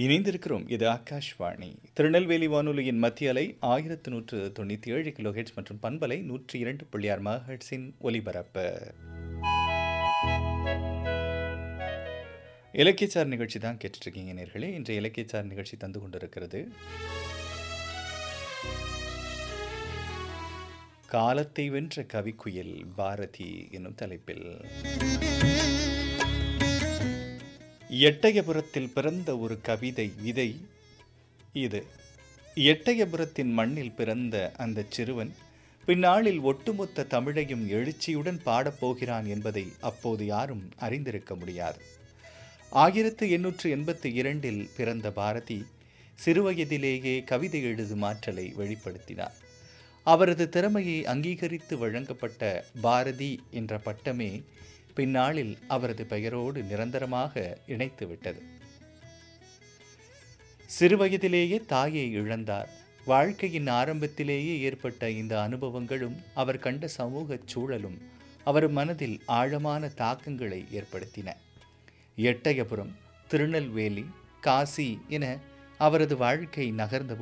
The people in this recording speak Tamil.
இணைந்திருக்கிறோம் இது ஆகாஷ்வாணி திருநெல்வேலி வானொலியின் மத்திய அலை ஆயிரத்து நூற்று தொண்ணூற்றி ஏழு கிலோஹெட்ஸ் மற்றும் பண்பலை நூற்றி இரண்டு புள்ளியார் மகட்ஸின் ஒலிபரப்பு இலக்கியச்சார் நிகழ்ச்சி தான் கேட்டுட்ருக்கீங்க நேர்களே இன்றைய இலக்கியச்சார் நிகழ்ச்சி தந்து கொண்டிருக்கிறது காலத்தை வென்ற கவிக்குயில் பாரதி என்னும் தலைப்பில் எட்டயபுரத்தில் பிறந்த ஒரு கவிதை விதை இது எட்டயபுரத்தின் மண்ணில் பிறந்த அந்த சிறுவன் பின்னாளில் ஒட்டுமொத்த தமிழையும் எழுச்சியுடன் பாடப்போகிறான் என்பதை அப்போது யாரும் அறிந்திருக்க முடியாது ஆயிரத்து எண்ணூற்று எண்பத்தி இரண்டில் பிறந்த பாரதி சிறுவயதிலேயே கவிதை எழுதும் ஆற்றலை வெளிப்படுத்தினார் அவரது திறமையை அங்கீகரித்து வழங்கப்பட்ட பாரதி என்ற பட்டமே பின்னாளில் அவரது பெயரோடு நிரந்தரமாக இணைத்துவிட்டது சிறுவயதிலேயே தாயை இழந்தார் வாழ்க்கையின் ஆரம்பத்திலேயே ஏற்பட்ட இந்த அனுபவங்களும் அவர் கண்ட சமூக சூழலும் அவர் மனதில் ஆழமான தாக்கங்களை ஏற்படுத்தின எட்டயபுரம் திருநெல்வேலி காசி என அவரது வாழ்க்கை நகர்ந்த